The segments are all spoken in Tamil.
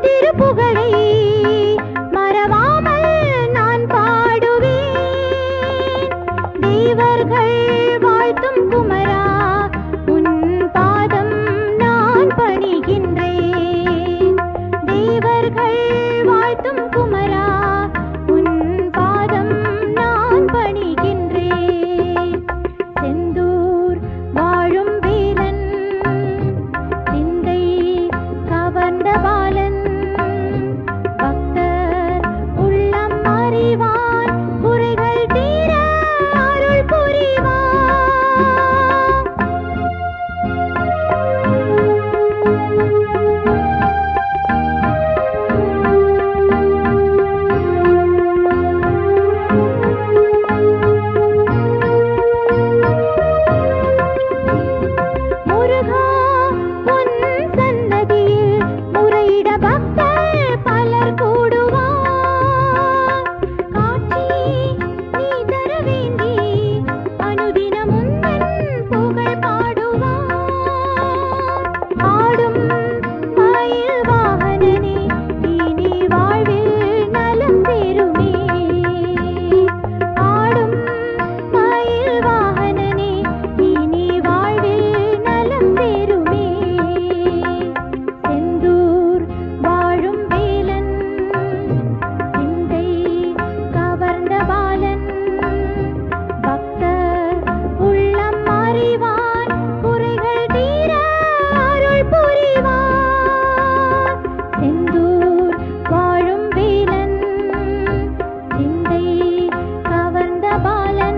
திருப்புகழை மறவாமல் நான் பாடுவேன் தேவர்கள் வாழ்த்தும் குமரா உன் பாதம் நான் பணிகின்றேன் தேவர்கள் வாழ்த்தும் குமரா உன் பாதம் நான் பணிகின்றேன் செந்தூர் வாழும் வேலன் சிந்தை கவர்ந்த பாலன் பக்தர் உள்ளம் அறிவான் குறைகள் தீர அருள் புரிவான் முருகா உன் சன்னதியில் முறையிட பக்தர் பலர் கூடுவார் காட்சி நீ தர வேண்டி அனுதினம் உந்தன் புகழ் பாடுவார் ஆடும் மயில் வாகனனே இனி வாழ்வில் நலம் பெறுமே ஆடும் மயில் வாகனனே இனி வாழ்வில் நலம் பெறுமே செந்தூர் வாழும் வேலன் சிந்தை கவர்ந்த பாலன் பக்தர் உள்ளம் அறிவான் குறைகள் தீர அருள் புரிவான் செந்தூர் வாழும் வேலன் சிந்தை கவர்ந்த பாலன்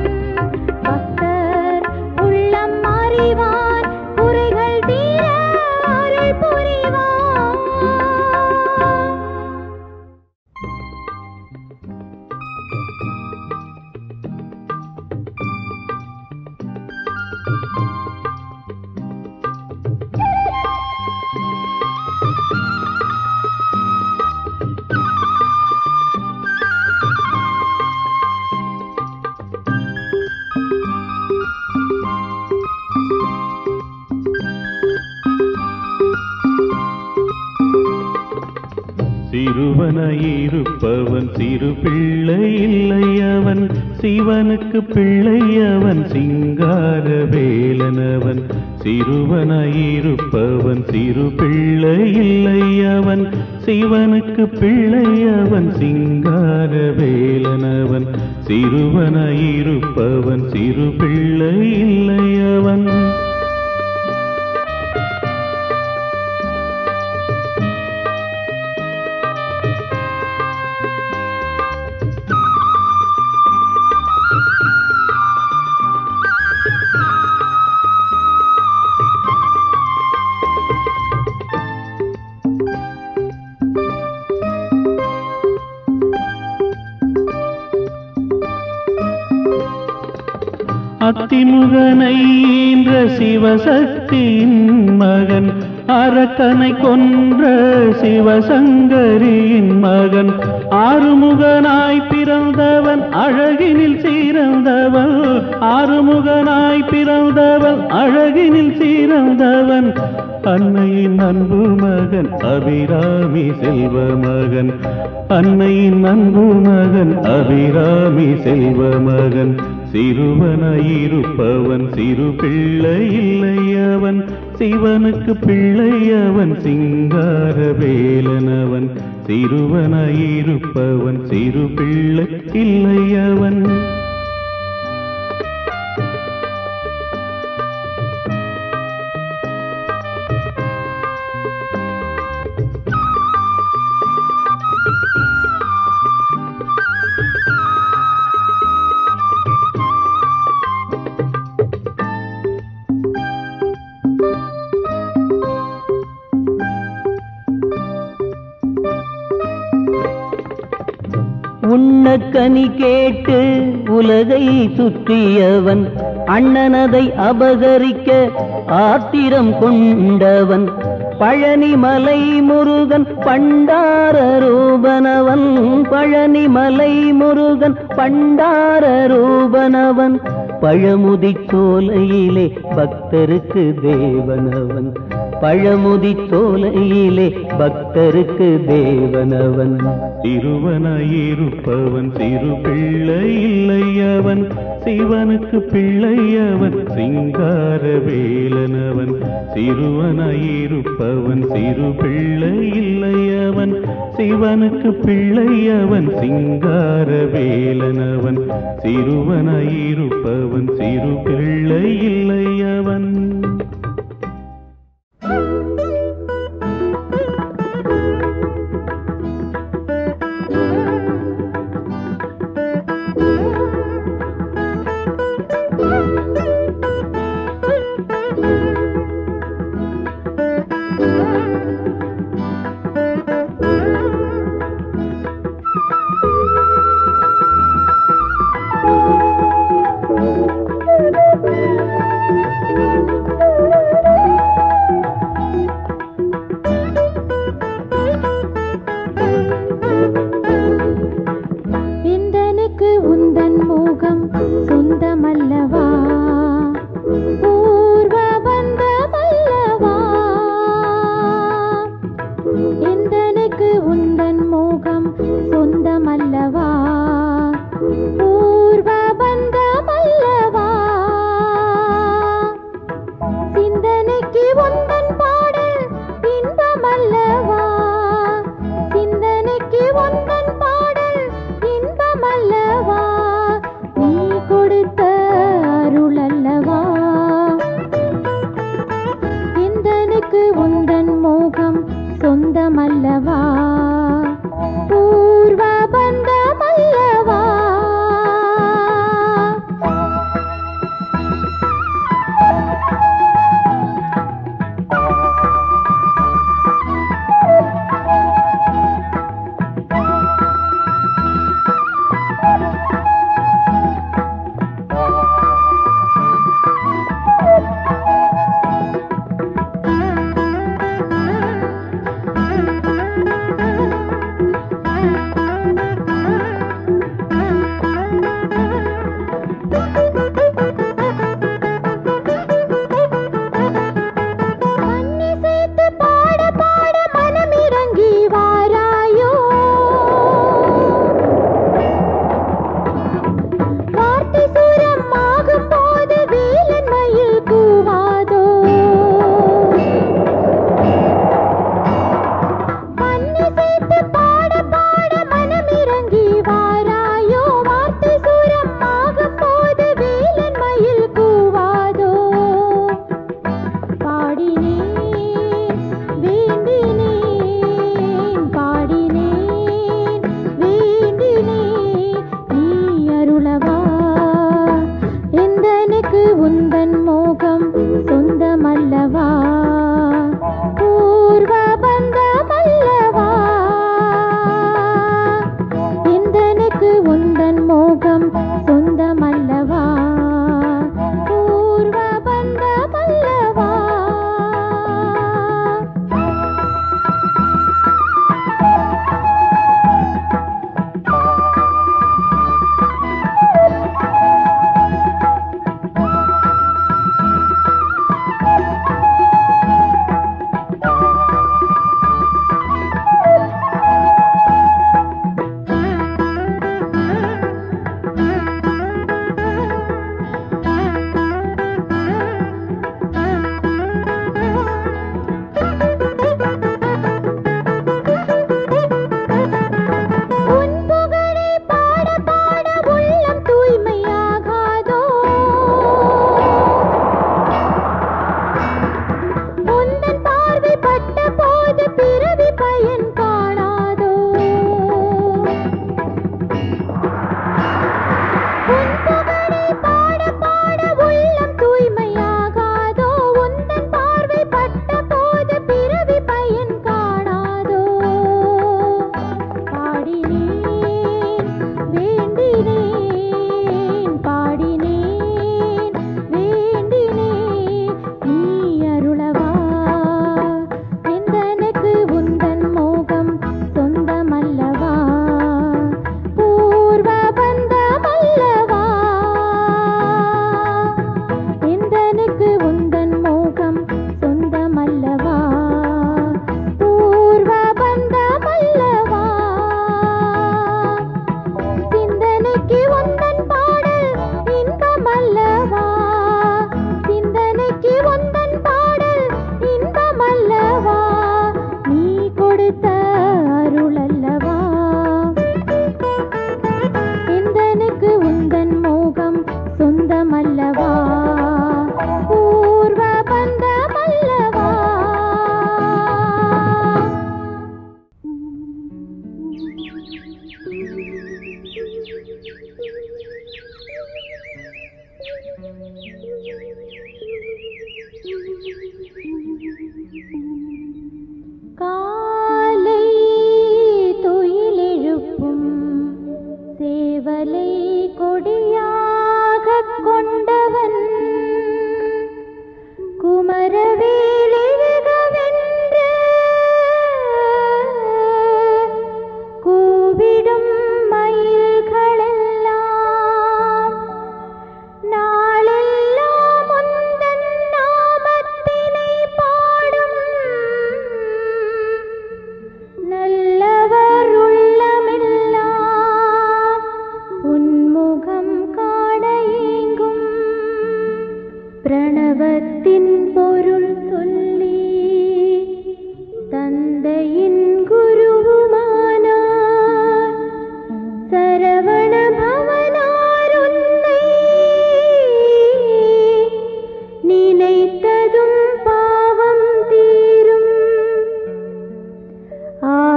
பக்தர் உள்ளம் அறிவான் குறைகள் தீர அருள் புரிவான் சிறுவனாயிருப்பவன் சிறு பிள்ளை இல்லை அவன் சிவனுக்கு பிள்ளை அவன் சிங்கார வேலனவன் சிறுவனாயிருப்பவன் சிறு பிள்ளை இல்லை அவன் சிவனுக்கு பிள்ளை அவன் சிங்கார வேலனவன் சிறுவனாயிருப்பவன் சிறு பிள்ளை இல்லை அவன் அத்திமுகனை என்ற சிவசக்தியின் மகன் அரக்கனை கொன்ற சிவசங்கரியின் மகன் ஆறுமுகனாய் பிறந்தவன் அழகினில் சீரந்தவன் ஆறுமுகனாய் பிறந்தவன் அழகினில் சீரந்தவன் அன்னையின் அன்பு மகன் அபிராமி செல்வ மகன் அன்னையின் அன்பு மகன் அபிராமி செல்வ மகன் சிறுவனாயிருப்பவன் சிறு பிள்ளை இல்லை அவன் சிவனுக்கு பிள்ளை அவன் சிங்கார வேலனவன் சிறுவனாயிருப்பவன் சிறு பிள்ளை இல்லை அவன் உண்ணக்கனி கேட்டு உலகை சுற்றியவன் அண்ணனதை அபகரிக்க ஆத்திரம் கொண்டவன் பழனிமலை முருகன் பண்டார ரூபனவன் பழனிமலை முருகன் பண்டார ரூபனவன் பழமுதி சோலையிலே பக்தருக்கு தேவனவன் பழமுதி சோலையிலே பக்தருக்கு தேவனவன் சிறுவனாயிருப்பவன் சிறு பிள்ளை இல்லையவன் சிவனுக்கு பிள்ளையவன் சிங்கார வேலனவன் சிறுவனாயிருப்பவன் சிறு பிள்ளை இல்லையவன் சிவனுக்கு பிள்ளையவன் சிங்கார வேலனவன் சிறுவனாயிருப்பவன் சிறு பிள்ளை இல்லையவன் Thank you.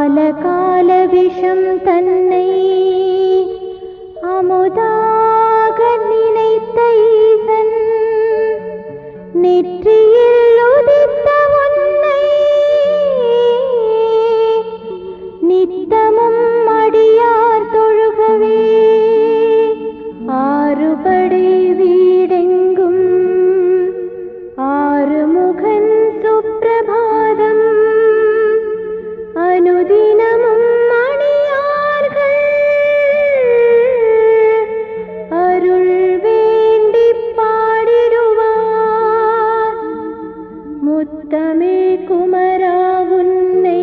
கால கால விஷம் தன்னை அமுதாக நினைத்த ஈசன் நெற்றியில் உதித்த உன்னை நித்தமும் அடியார் தொழுகவே ஆறுபடை வீடெங்கும் ஆறுமுகன் சுப்பிரபாதம் அனுதினமும் அணியார்கள் அருள் வேண்டி பாடிடுவார் முத்தமிழ் குமரா உன்னை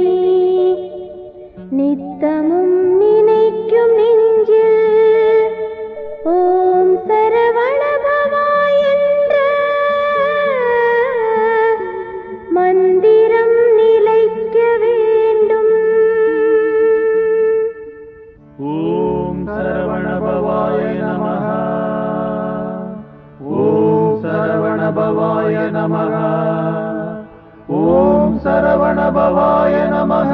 நித்தமும் நினைக்கும் நெஞ்சில் ஓம் சரவணபவா என்ற மந்திரம் நிலைக்க வேண்டும் ஓம் சரவணபவாய நமः ஓம் சரவணபவாய நமः ஓம் சரவணபவாய நமः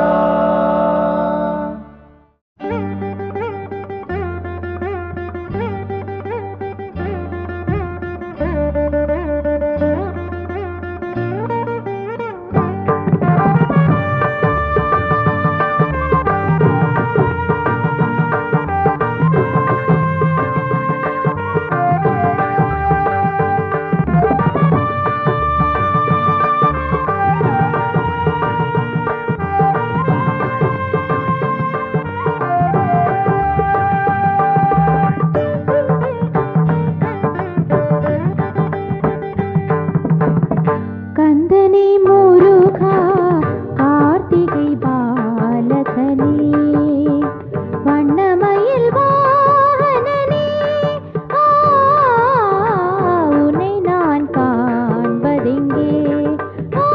கந்தனே முருகா கார்த்திகை பாலகனே வண்ணமயில் வாகனனே ஆ, உன்னை நான் காண்பதெங்கே ஆ,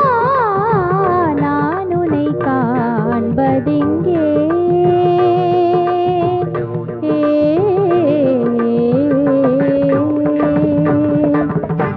நான் உன்னை காண்பதெங்கே ஏ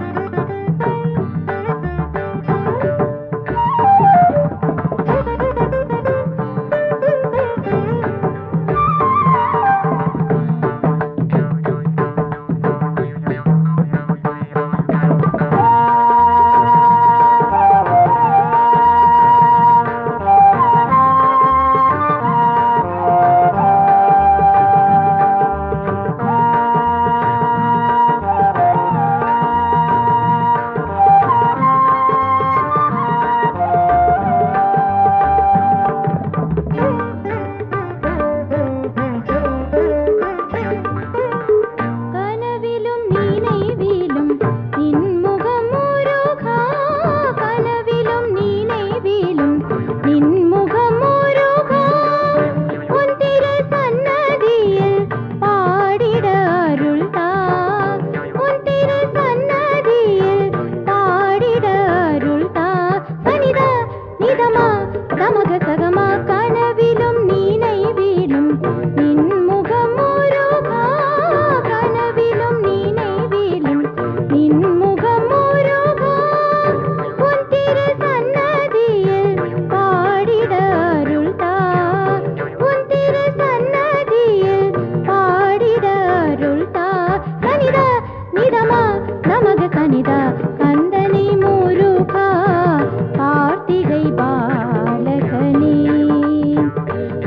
கனவிலும் நினைவிலும் நின்முகம் முருகா கனவிலும் நினைவிலும் நின்முகம் முருகா உன் திரு சன்னதியில் பாடிட அருள்தா உன் திரு சன்னதியில் பாடிட அருள்தா சனிதா நிதமா சமக சகமா கனவிலும் நினைவிலும் நின்முகம் முருகா கனவிலும் நினைவிலும் நின்முகம் முருகா உன் திரு சன்னதியில் பாடிட அருள்தா உன் திரு சன்னதியில் பாடிட அருள்தா கனிதா நிதமா நமக கனிதா கந்தனி முருகா கார்த்திகை பாலகனே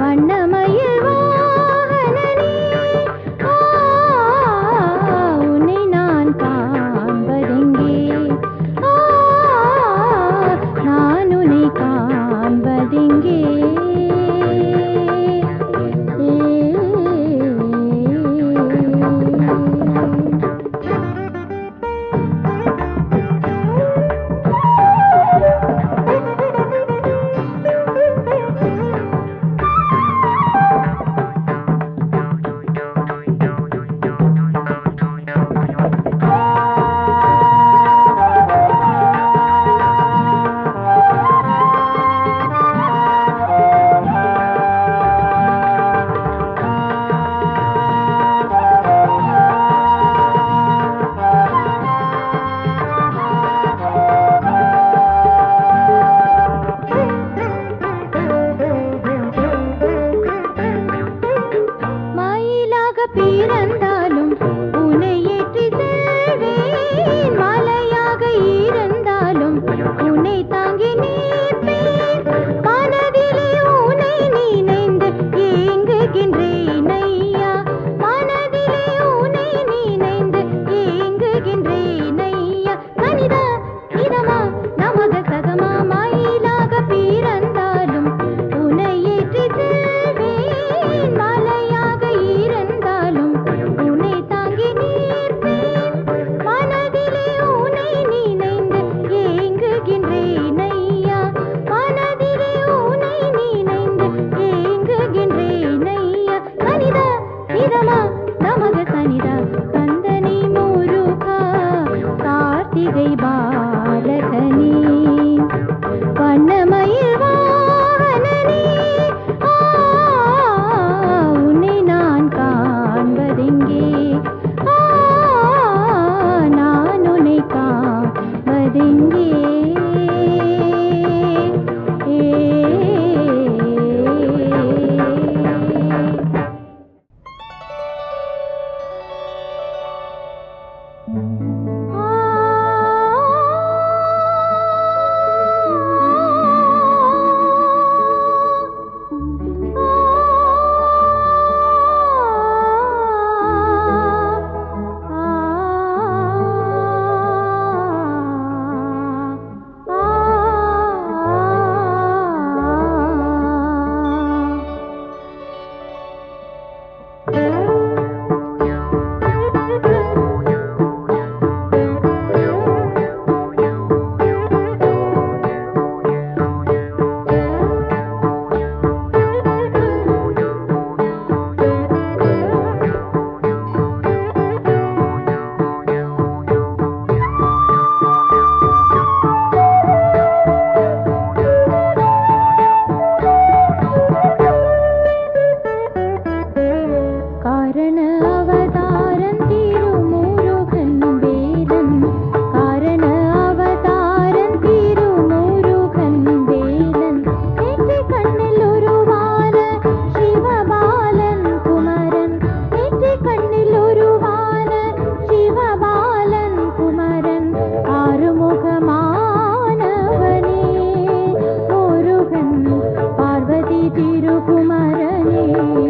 திருகுமரனே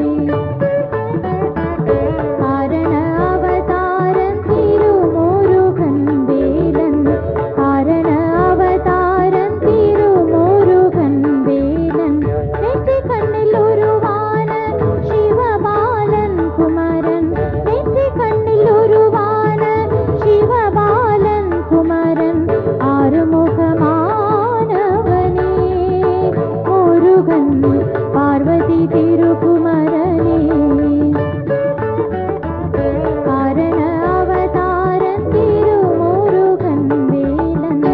காரண அவதாரம் திருமுருகன் வேலன் காரண அவதாரம் திருமுருகன் வேலன் நெற்றி கண்ணில் உருவான சிவபாலன் குமரன் நெற்றி கண்ணில் உருவான சிவபாலன் குமரன் ஆறுமுகமானவனே முருகன் பார்வதி திருகுமரனே காரண அவதாரன் திருமுருகன் வேலன்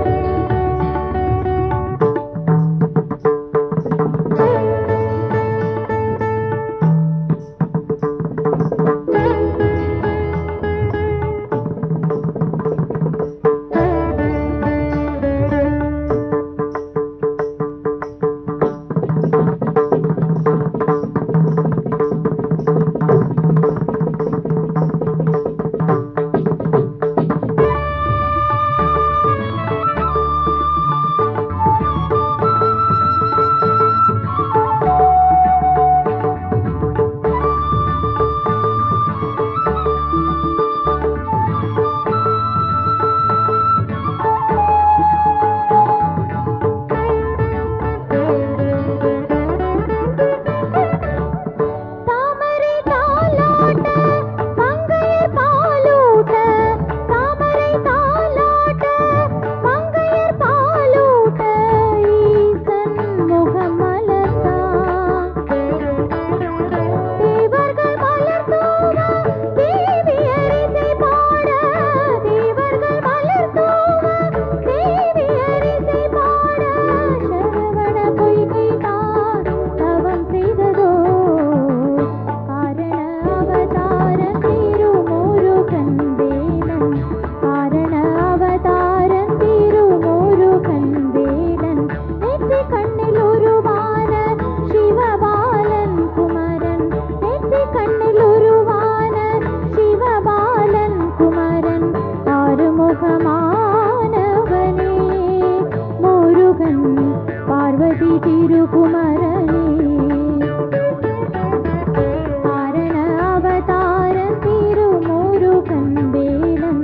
தாமரை தாலாட்ட மங்கையர் பாலூட்ட தாமரை தாலாட்ட மங்கையர் பாலூட்ட ஈசன் முகமலர்தான் தேவர்கள் மலர் தூவ தேவி அரிசை பாட தேவர்கள் மலர் தூவ தேவி அரிசை பாட சரவண பொய்கை தான் தவம் செய்ததோ காரண அவதார திருமுருகன் வேலன் காரண அவதார திருமுருகன் வேலன் நெற்றி கண்ணில் உருவான சிவபாலன் குமரன் நெற்றி கண்ணில் உருவான சிவபாலன் குமரன் ஆறுமுகமானவனே முருகன் பார்வதி திருகுமரனே காரண அவதார திருமுருகன் வேலன்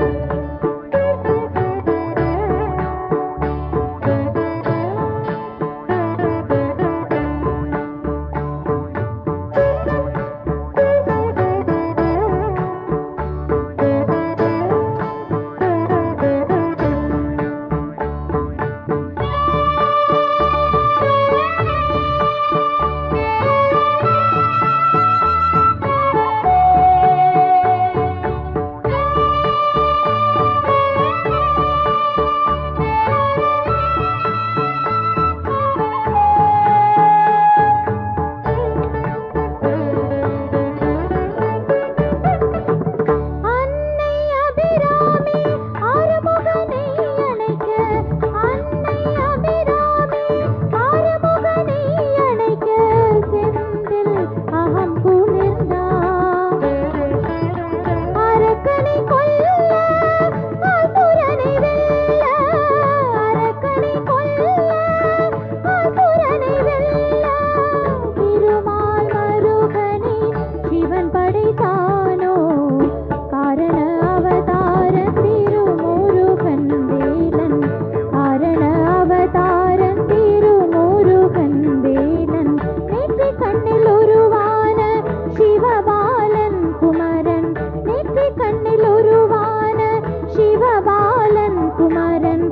அன்னை அபிராமி ஆறுமுகனை அணைக்க அன்னை அபிராமி ஆறுமுகனை அணைக்க செந்தில் அகம் குளிர்ந்தார் அரக்கனை கொல்ல அசுரனை வெல்ல அரக்கனை கொல்ல அசுரனை வெல்ல திருமால் மருகனை சிவன் படைத்தானோ காரண அவதார திருமுருகன் வேலன் காரண அவதார திருமுருகன் வேலன் நெற்றி கண்ணில் உருவான சிவபாலன் குமரன் நெற்றி கண்ணில் உருவான சிவபாலன் குமரன்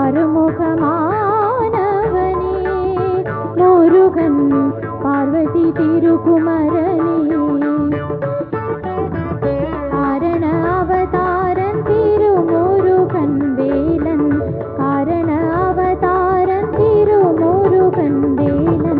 ஆறுமுகமானவனே முருகன் பார்வதி திருகுமரனே காரண அவதாரன் திருமுருகன் வேலன் காரண அவதாரன் திருமுருகன் வேலன்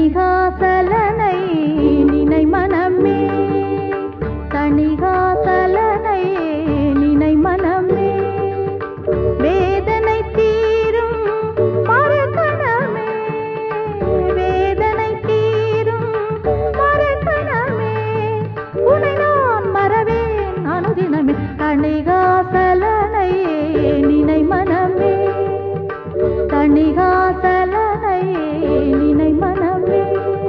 தணிகாசலனை நினை மனமே தணிகாசலனை நினை மனமே வேதனை தீரும் மறுகணமே வேதனை தீரும் மறுகணமே உனை நான் மறவேன் அனுதினமே தணிகாசலனை நினை மனமே தணிகாசலனை நினை மனமே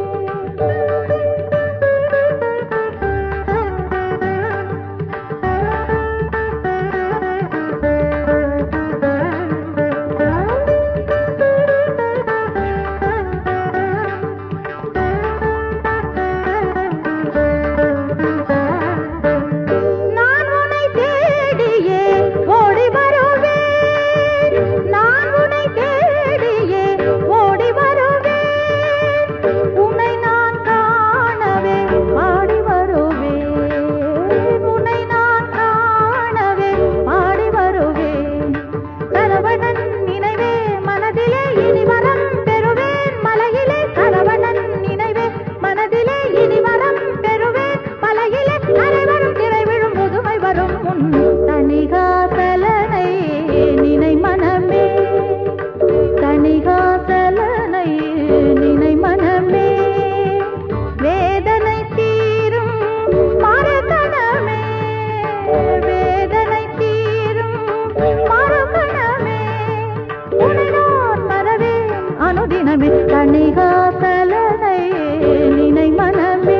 நான் உன்னை தேடியே ஓடி வருவேன் நான் உன்னை தேடியே ஓடி வருவேன் உன்னை நான் காணவே பாடி வருவேன் உன்னை நான் காணவே பாடி வருவேன் சரவணன் நினைவே மனதிலே இனி வரம் பெறுவேன் மலையிலே சரவணன் நினைவே மனதிலே இனி வரம் பெறுவேன் மலையிலே அனைவரும் திரை விழும் முதுமை வரும் முன் தணிகாசலனை நினை மனமே தணிகாசலனை நினை மனமே வேதனை தீரும் மரகணமே வேதனை தீரும் மரகணமே உன்னை நான் மறவேன் அனுதினமே தணிகாசலனை நினை மனமே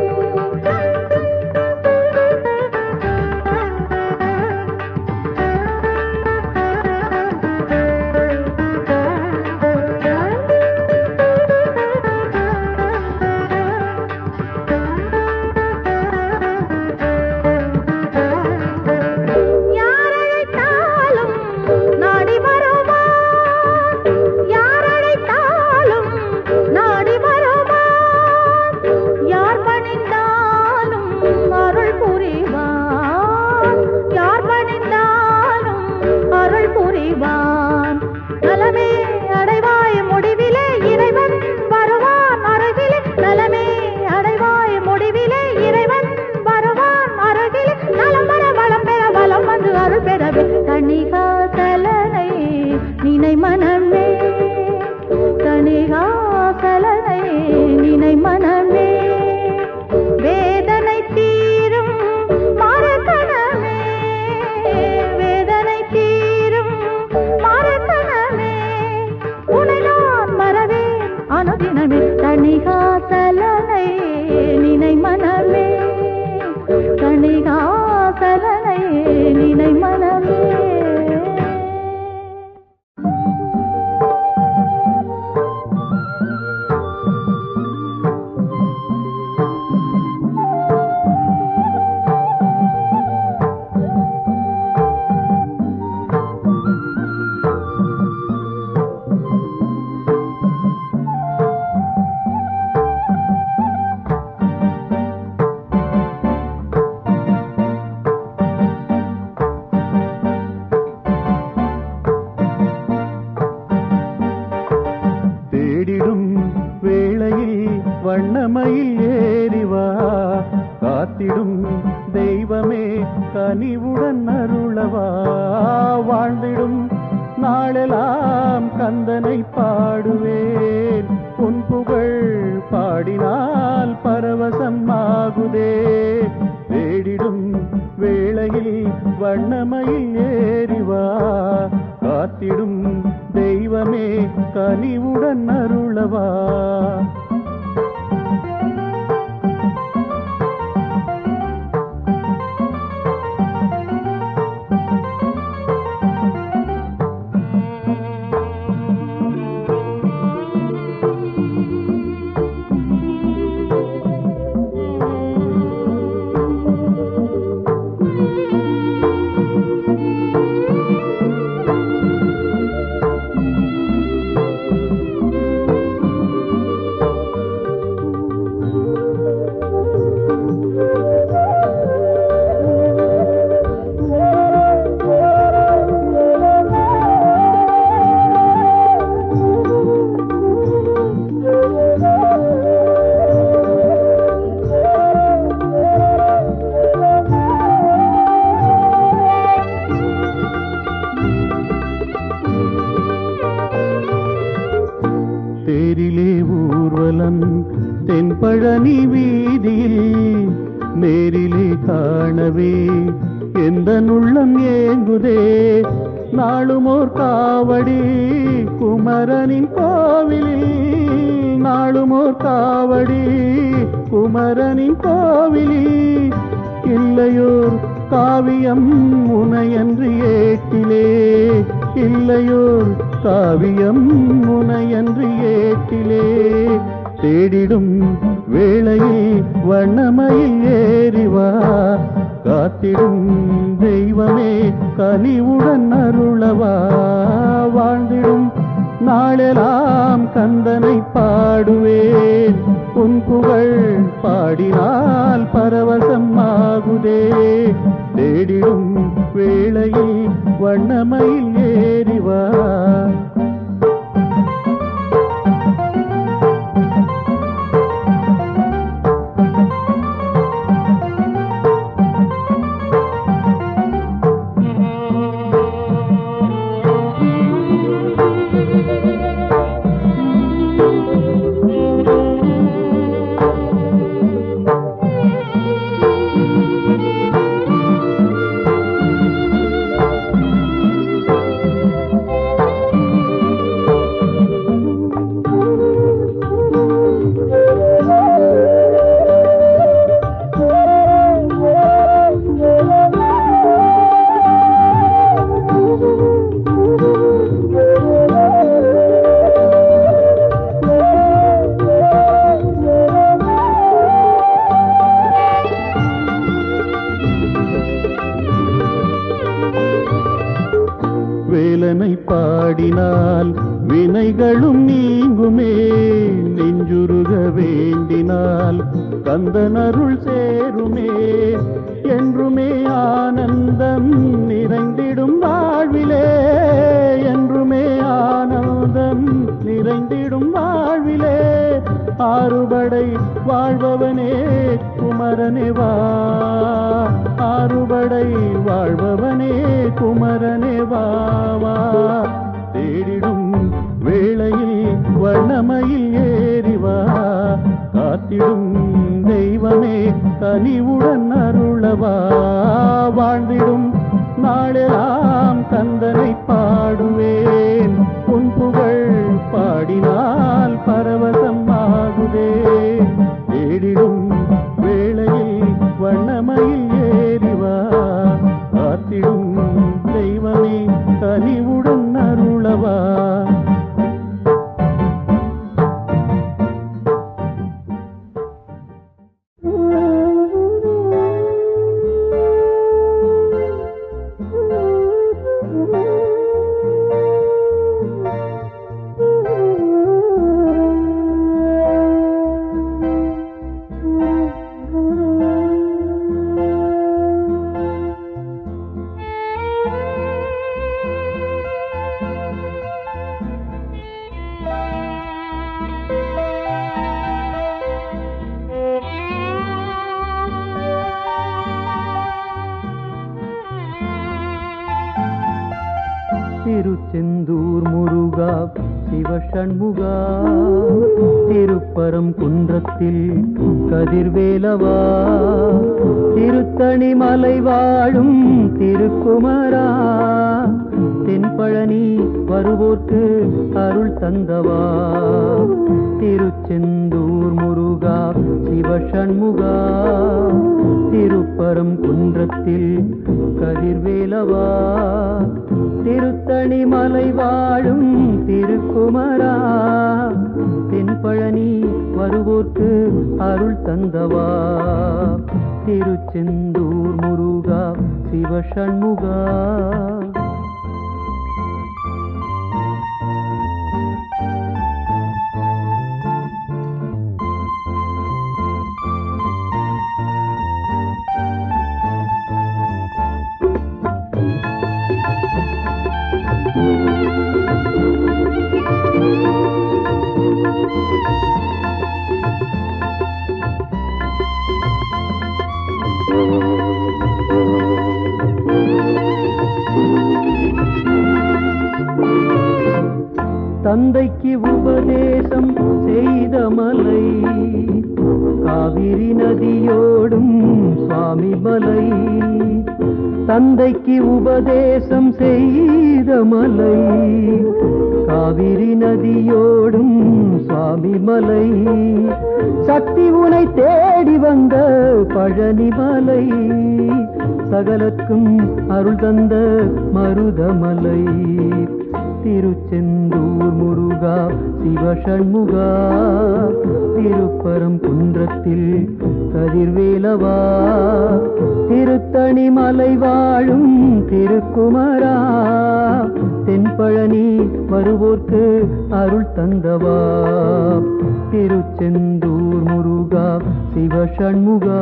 யார் அழைத்தாலும் நாடி வருவான் யார் அழைத்தாலும் நாடி வருவான் யார் பணிந்தாலும் அருள் புரிவான் யார் பணிந்தாலும் அருள் புரிவான் நலமே அடைவாய் முடிவிலே இறைவன் வருவான் அருகிலே நலமே அடைவாய் முடிவிலே இறைவன் வருவான் அருகிலே நலம் பெற வளம் பெற வளம் வந்து அருள் பெறவே தணிகாசலனை நினை மனமே தணிகாசலனை நினை மனமே வேதனை தீரும் மரக்கணமே வேதனை தீரும் மரக்கணமே உன்னை நான் மறவேன் அனுதினமே தணிகாசலனை நினை மனமே தணிகாசலனை நினை மனமே தேடிடும் வேளையில் வண்ணமயில் ஏறிவா காத்திடும் தெய்வமே கனிவுடன் அருளவா வாழ்ந்திடும் நாளெல்லாம் கந்தனை பாடுவேன் உன் புகழ் பாடினால் பரவசம் ஆகுதே தேடிடும் வேளையில் வண்ணமயில் ஏறிவா காத்திடும் தெய்வமே கனிவுடன் அருளவா தென்பழனி வீதியில் நேரிலே காணவே எந்த உள்ளம் ஏங்குதே நாளுமோர் காவடி குமரனின் கோவிலில் நாளுமோர் காவடி குமரனின் கோவிலில் இல்லையோர் காவியம் முனையன்று ஏட்டிலே இல்லையோர் காவியம் முனையன்று ஏட்டிலே தேடிடும் வேளையில் வண்ணமயில் ஏறிவா காத்திடும் தெய்வமே கனிவுடன் அருளவா வாழ்ந்திடும் நாளெல்லாம் கந்தனை பாடுவேன் உன் புகழ் பாடினால் பரவசம் ஆகுதே தேடிடும் வேளையில் வண்ணமயில் ஏறிவா வேலனை பாடினால் வினைகளும் நீங்குமே நெஞ்சுருக வேண்டினால் கந்தன் அருள் சேருமே என்றுமே ஆனந்தம் நிறைந்திடும் வாழ்விலே என்றுமே ஆனந்தம் நிறைந்திடும் வாழ்விலே ஆறுபடை வாழ்பவனே குமரனே வா ஆறுபடை வாழ்பவனே குமரனே வா வா தேடிடும் வேளையில் வண்ணமையில் ஏறிவா காத்திடும் தெய்வமே கனிவுடன் அருளவா வாழ்ந்திடும் நாளெல்லாம் கந்தனை பாடுவேன் உன் புகழ் பாடினால் பரவசம் ஆகுதே தேடிடும் வேளையில் வண்ணமையில் ஏறிவா காத்திடும் தெய்வமே கனிவுடன் அருளவா திருச்செந்தூர் முருகா சிவஷண்முகா திருப்பரம் குன்றத்தில் கதிர்வேலவா திருத்தணி மலை வாழும் திருக்குமரா தென்பழனி வருவோர்க்கு அருள் தந்தவா திருச்செந்தூர் முருகா சிவஷண்முகா திருப்பரம் குன்றத்தில் கதிர்வேலவா திருத்தணி மலை வாழும் திருக்குமரா தென்பழனி வருவோர்க்கு அருள் தந்தவா திருச்செந்தூர் முருகா சிவஷண்முகா தந்தைக்கு உபதேசம் செய்த மலை காவிரி நதியோடும் சுவாமி மலை தந்தைக்கு உபதேசம் செய்த மலை காவிரி நதியோடும் சுவாமி மலை சக்தி உனை தேடி வந்த பழனி மலை சகலக்கும் அருள் தந்த மருதமலை திருச்செந்தூர் முருகா சிவசண்முகா திருப்பரம் குன்றத்தில் கதிர்வேலவா திருத்தணி மலை வாழும் திருக்குமரா தென்பழனி வருவோர்க்கு அருள் தந்தவா திருச்செந்தூர் முருகா சிவசண்முகா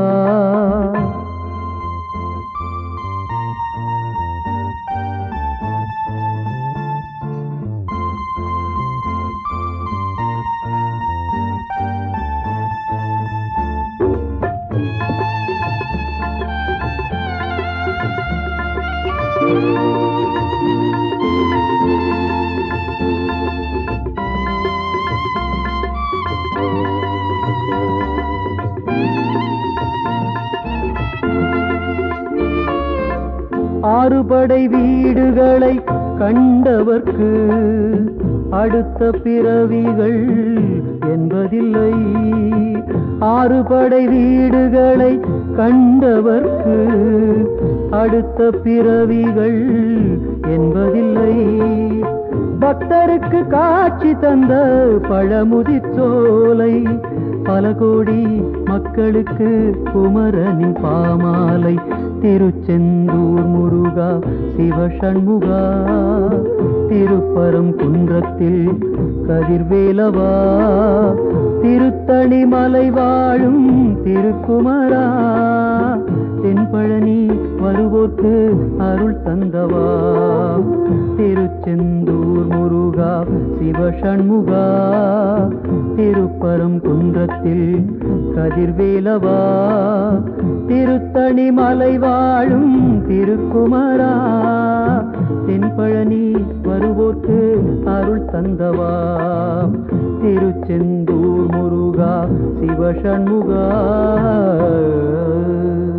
ஆறுபடை வீடுகளை கண்டவர்க்கு அடுத்த பிறவிகள் என்பதில்லை ஆறுபடை வீடுகளை கண்டவர்க்கு அடுத்த பிறவிகள் என்பதில்லை பக்தருக்கு காட்சி தந்த பழமுதிர்ச்சோலை பல கோடி மக்களுக்கு குமரனின் பாமாலை திருச்செந்தூர் முருகா சிவசண்முகா திருப்பரம் குன்றத்தில் கதிர்வேலவா திருத்தணி மலை வாழும் திருக்குமரா தென்பழனி வருவோர்க்கு அருள் தந்தவா திருச்செந்தூர் முருகா சிவசண்முகா திருப்பரம் குன்றத்தில் கதிர்வேலவா திருத்தணி மலை வாழும் திருக்குமரா தென்பழனி வருவோர்க்கு அருள் தந்தவா திருச்செந்தூர் முருகா சிவசண்முகா